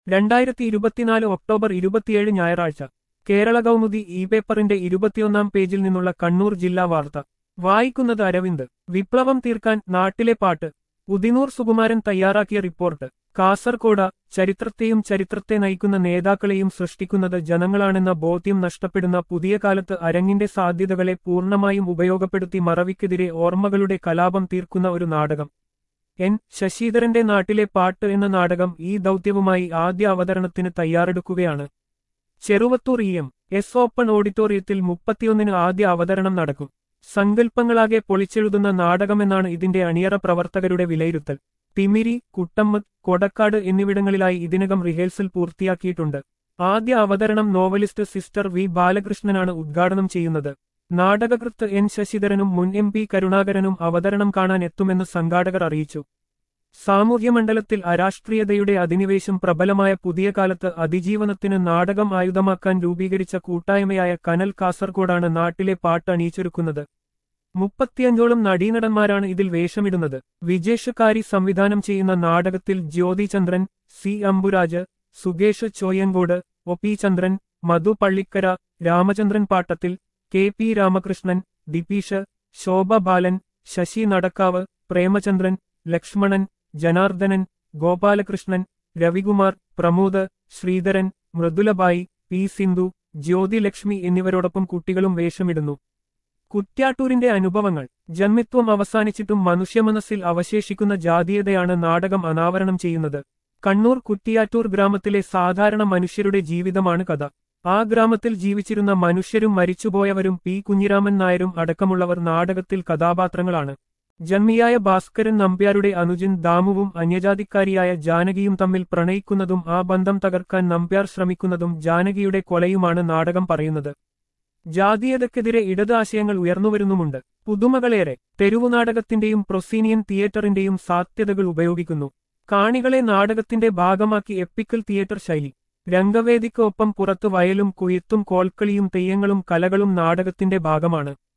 രണ്ടായിരത്തി ഇരുപത്തിനാല് ഒക്ടോബർ ഇരുപത്തിയേഴ് ഞായറാഴ്ച കേരള കൗമുദി ഇ പേപ്പറിന്റെ ഇരുപത്തിയൊന്നാം പേജിൽ നിന്നുള്ള കണ്ണൂർ ജില്ലാ വാർത്ത വായിക്കുന്നത് അരവിന്ദ് വിപ്ലവം തീർക്കാൻ നാട്ടിലെ പാട്ട് ഉദിനൂർ സുകുമാരൻ തയ്യാറാക്കിയ റിപ്പോർട്ട് കാസർകോട് ചരിത്രത്തെയും ചരിത്രത്തെ നയിക്കുന്ന നേതാക്കളെയും സൃഷ്ടിക്കുന്നത് ജനങ്ങളാണെന്ന ബോധ്യം നഷ്ടപ്പെടുന്ന പുതിയ കാലത്ത് അരങ്ങിന്റെ സാധ്യതകളെ പൂർണ്ണമായും ഉപയോഗപ്പെടുത്തി മറവിക്കെതിരെ ഓർമ്മകളുടെ കലാപം തീർക്കുന്ന ഒരു നാടകം എൻ ശശിധരന്റെ നാട്ടിലെ പാട്ട് എന്ന നാടകം ഈ ദൗത്യവുമായി ആദ്യ അവതരണത്തിന് തയ്യാറെടുക്കുകയാണ് Cheruvathur E M S open ഓഡിറ്റോറിയത്തിൽ മുപ്പത്തിയൊന്നിന് ആദ്യ അവതരണം നടക്കും സങ്കല്പങ്ങളാകെ പൊളിച്ചെഴുതുന്ന നാടകമെന്നാണ് ഇതിന്റെ അണിയറ പ്രവർത്തകരുടെ വിലയിരുത്തൽ തിമിരി കുട്ടമ്മദ് കൊടക്കാട് എന്നിവിടങ്ങളിലായി ഇതിനകം റിഹേഴ്സൽ പൂർത്തിയാക്കിയിട്ടുണ്ട് ആദ്യ അവതരണം നോവലിസ്റ്റ് സിസ്റ്റർ വി ബാലകൃഷ്ണനാണ് ഉദ്ഘാടനം ചെയ്യുന്നത് നാടകകൃത്ത് എൻ ശശിധരനും മുൻ എം പി കരുണാകരനും അവതരണം കാണാൻ എത്തുമെന്ന് സംഘാടകർ അറിയിച്ചു സാമൂഹ്യമണ്ഡലത്തിൽ അരാഷ്ട്രീയതയുടെ അധിനിവേശം പ്രബലമായ പുതിയ കാലത്ത് അതിജീവനത്തിന് നാടകം ആയുധമാക്കാൻ രൂപീകരിച്ച കൂട്ടായ്മയായ കനൽ കാസർഗോഡാണ് നാട്ടിലെ പാട്ട് അണിയിച്ചൊരുക്കുന്നത് മുപ്പത്തിയഞ്ചോളം നടീനടന്മാരാണ് ഇതിൽ വേഷമിടുന്നത് വിജേഷുകാരി സംവിധാനം ചെയ്യുന്ന നാടകത്തിൽ Jyothi Chandran C Amburaj Sukesh Choyamkode O P Chandran Madhu Pallikkara Ramachandran Pattathil K P Ramakrishnan Dipeesh Shobha Balan Sasi Nadakkavu Premachandran Lakshmanan Janardhanan Gopalakrishnan Ravikumar Pramod Sreedharan Mridulabai P Sindhu Jyothilakshmi എന്നിവരോടൊപ്പം കുട്ടികളും വേഷമിടുന്നു കുറ്റ്യാട്ടൂരിന്റെ അനുഭവങ്ങൾ ജന്മിത്വം അവസാനിച്ചിട്ടും മനുഷ്യമനസ്സിൽ അവശേഷിക്കുന്ന ജാതീയതയാണ് നാടകം അനാവരണം ചെയ്യുന്നത് കണ്ണൂർ കുറ്റിയാറ്റൂർ ഗ്രാമത്തിലെ സാധാരണ മനുഷ്യരുടെ ജീവിതമാണ് കഥ ആ ഗ്രാമത്തിൽ ജീവിച്ചിരുന്ന മനുഷ്യരും മരിച്ചുപോയവരും പി കുഞ്ഞിരാമൻ നായരും അടക്കമുള്ളവർ നാടകത്തിൽ കഥാപാത്രങ്ങളാണ് ജന്മിയായ ഭാസ്കരൻ നമ്പ്യാരുടെ അനുജൻ ദാമുവും അന്യജാതിക്കാരിയായ ജാനകിയും തമ്മിൽ പ്രണയിക്കുന്നതും ആ ബന്ധം തകർക്കാൻ നമ്പ്യാർ ശ്രമിക്കുന്നതും ജാനകിയുടെ കൊലയുമാണ് നാടകം പറയുന്നത് ജാതീയതക്കെതിരെ ഇടത് ആശയങ്ങൾ ഉയർന്നുവരുന്നുമുണ്ട് പുതുമകളേറെ തെരുവുനാടകത്തിന്റെയും പ്രൊസീനിയൻ തിയേറ്ററിന്റെയും സാധ്യതകൾ ഉപയോഗിക്കുന്നു കാണികളെ നാടകത്തിന്റെ ഭാഗമാക്കി എപ്പിക്കൽ തിയേറ്റർ ശൈലി രംഗവേദിക്ക് ഒപ്പം പുറത്ത് വയലും കുയത്തും കോൽക്കളിയും തെയ്യങ്ങളും കലകളും നാടകത്തിന്റെ ഭാഗമാണ്